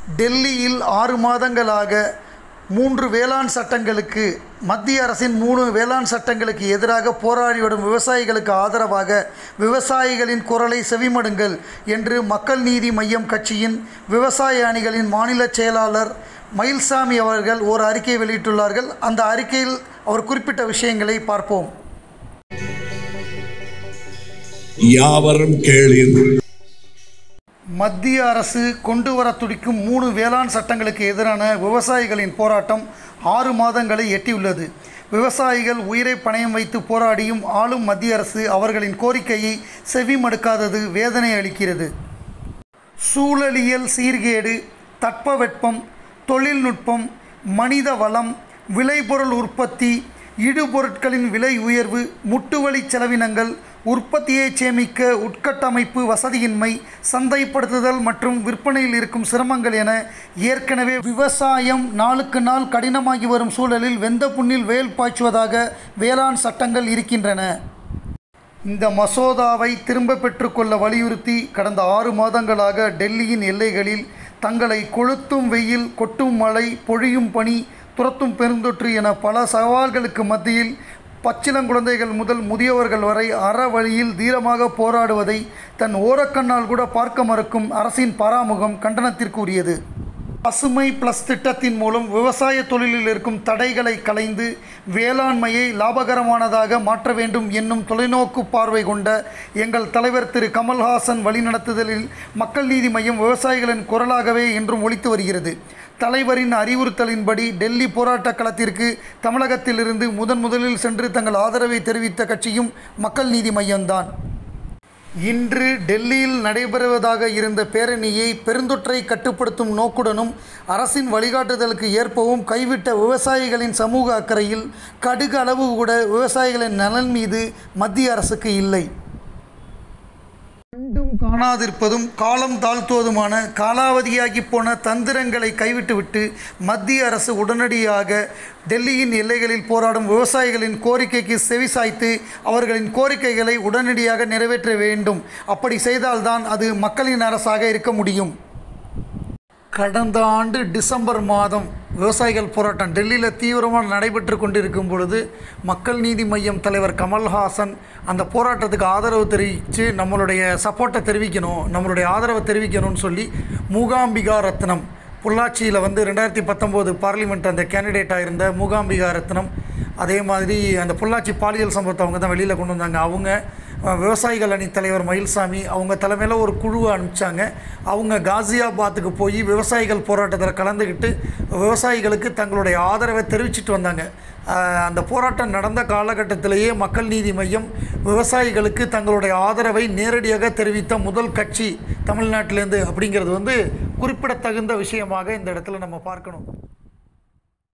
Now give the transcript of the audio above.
டெல்லியில் ஆறு மாதங்களாக மூன்று வேளாண் சட்டங்களுக்கு மத்திய அரசின் மூணு வேளாண் சட்டங்களுக்கு எதிராக போராடி வரும் விவசாயிகளுக்கு ஆதரவாக விவசாயிகளின் குரலை செவிமடுங்கள் என்று மக்கள் நீதி மய்யம் கட்சியின் விவசாய அணிகளின் மாநில செயலாளர் மயில்சாமி அவர்கள் ஒரு அறிக்கை வெளியிட்டுள்ளார்கள் அந்த அறிக்கையில் அவர் குறிப்பிட்ட விஷயங்களை பார்ப்போம் யாவரும் கேளீர் மத்திய அரசு கொண்டு வர துடிக்கும் மூணு வேளாண் சட்டங்களுக்கு எதிரான விவசாயிகளின் போராட்டம் ஆறு மாதங்களை எட்டியுள்ளது விவசாயிகள் உயிரை பணயம் வைத்து போராடியும் ஆளும் மத்திய அரசு அவர்களின் கோரிக்கையை செவிமடுக்காதது வேதனை அளிக்கிறது சூழலியல் சீர்கேடு தட்பவெப்பம் தொழில்நுட்பம் மனித வளம் விளைபொருள் உற்பத்தி இடுபொருட்களின் விலை உயர்வு முட்டுவழி செலவினங்கள் உற்பத்தியை சேமிக்க உட்கட்டமைப்பு வசதியின்மை சந்தைப்படுத்துதல் மற்றும் விற்பனையில் இருக்கும் சிரமங்கள் என ஏற்கனவே விவசாயம் நாளுக்கு நாள் கடினமாகி வரும் சூழலில் வெந்த புண்ணில் வேல் பாய்ச்சுவதாக வேளாண் சட்டங்கள் இருக்கின்றன இந்த மசோதாவை திரும்ப பெற்றுக்கொள்ள வலியுறுத்தி கடந்த ஆறு மாதங்களாக டெல்லியின் எல்லைகளில் தங்களை கொளுத்தும் வெயில் கொட்டும் மழை பொழியும் பனி துரத்தும் பெருந்தொற்று என பல சவால்களுக்கு மத்தியில் பச்சிளங்குழந்தைகள் முதல் முதியவர்கள் வரை அற வழியில் தீரமாக போராடுவதை தன் ஓரக்கண்ணால் கூட பார்க்க மறுக்கும் அரசின் பராமுகம் கண்டனத்திற்குரியது பசுமை பிளஸ் திட்டத்தின் மூலம் விவசாய தொழிலில் இருக்கும் தடைகளை களைந்து வேளாண்மையை லாபகரமானதாக மாற்ற வேண்டும் என்னும் தொலைநோக்கு பார்வை கொண்ட எங்கள் தலைவர் திரு கமல்ஹாசன் வழிநடத்துதலில் மக்கள் நீதி மையம் விவசாயிகளின் குரலாகவே என்றும் ஒலித்து வருகிறது தலைவரின் அறிவுறுத்தலின்படி டெல்லி போராட்ட களத்திற்கு தமிழகத்திலிருந்து முதன் முதலில் சென்று தங்கள் ஆதரவை தெரிவித்த கட்சியும் மக்கள் நீதி மையம்தான் இன்று டெல்லியில் நடைபெறுவதாக இருந்த பேரணியை பெருந்தொற்றை கட்டுப்படுத்தும் நோக்குடனும் அரசின் வழிகாட்டுதலுக்கு ஏற்பவும் கைவிட்ட விவசாயிகளின் சமூக அக்கறையில் கடுகு அளவு கூட விவசாயிகளின் நலன் மீது மத்திய அரசுக்கு இல்லை கண்டும் காணாதிருப்பதும் காலம் தாழ்த்துவதுமான காலாவதியாகி போன தந்திரங்களை கைவிட்டுவிட்டு மத்திய அரசு உடனடியாக டெல்லியின் எல்லைகளில் போராடும் விவசாயிகளின் கோரிக்கைக்கு செவிசாய்த்து அவர்களின் கோரிக்கைகளை உடனடியாக நிறைவேற்ற வேண்டும் அப்படி செய்தால்தான் அது மக்களின் அரசாக இருக்க முடியும் கடந்த ஆண்டு டிசம்பர் மாதம் விவசாயிகள் போராட்டம் டெல்லியில் தீவிரமாக நடைபெற்று கொண்டிருக்கும் பொழுது மக்கள் நீதி மையம் தலைவர் கமல்ஹாசன் அந்த போராட்டத்துக்கு ஆதரவு தெரிவித்து நம்மளுடைய சப்போர்ட்டை தெரிவிக்கணும் நம்மளுடைய ஆதரவை தெரிவிக்கணும்னு சொல்லி மூகாம்பிகா ரத்னம் பொள்ளாச்சியில் வந்து ரெண்டாயிரத்தி பத்தொம்போது பார்லிமெண்ட் அந்த கேண்டிடேட்டாக இருந்த மூகாம்பிகா ரத்னம் அதே மாதிரி அந்த பொள்ளாச்சி பாலியல் சம்பவத்தை அவங்க தான் வெளியில் கொண்டு வந்தாங்க அவங்க அஹ், விவசாயிகள் அணி தலைவர் மயில்சாமி அவங்க தலைமையில் ஒரு குழுவை அனுப்பிச்சாங்க அவங்க காசியாபாத்துக்கு போய் விவசாயிகள் போராட்டத்தில் கலந்துக்கிட்டு விவசாயிகளுக்கு தங்களுடைய ஆதரவை தெரிவிச்சிட்டு வந்தாங்க அஹ், அந்த போராட்டம் நடந்த காலகட்டத்திலேயே மக்கள் நீதி மையம் விவசாயிகளுக்கு தங்களுடைய ஆதரவை நேரடியாக தெரிவித்த முதல் கட்சி தமிழ்நாட்டிலேருந்து அப்படிங்கிறது வந்து குறிப்பிடத்தகுந்த விஷயமாக இந்த இடத்துல நம்ம பார்க்கணும்